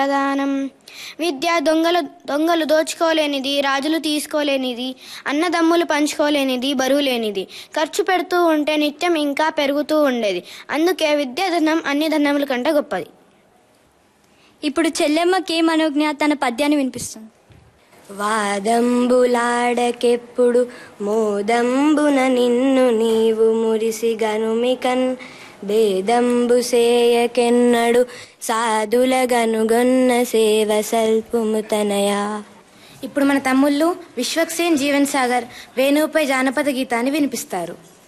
ప్రధానం విద్య దొంగలు దొంగలు దోచుకోలేనిది రాజులు తీసుకోలేనిది అన్నదమ్ములు పంచుకోలేనిది బరువు లేనిది ఖర్చు పెడుతూ ఉంటే నిత్యం ఇంకా పెరుగుతూ ఉండేది అందుకే విద్యాధనం అన్ని ధనముల కంటే గొప్పది ఇప్పుడు చెల్లెమ్మకి మనోజ్ఞ తన పద్యాన్ని వినిపిస్తుంది వాదంబులాడకెప్పుడు మోదంబున నిన్ను నీవు మురిసి గనుమికన్ భేదంబు సేయకెన్నడు సాధుల గనుగొన్న సేవ సల్పుముతనయా ఇప్పుడు మన తమ్ముళ్ళు విశ్వక్సేన్ జీవన్ సాగర్ వేణువుపై జానపద గీతాన్ని వినిపిస్తారు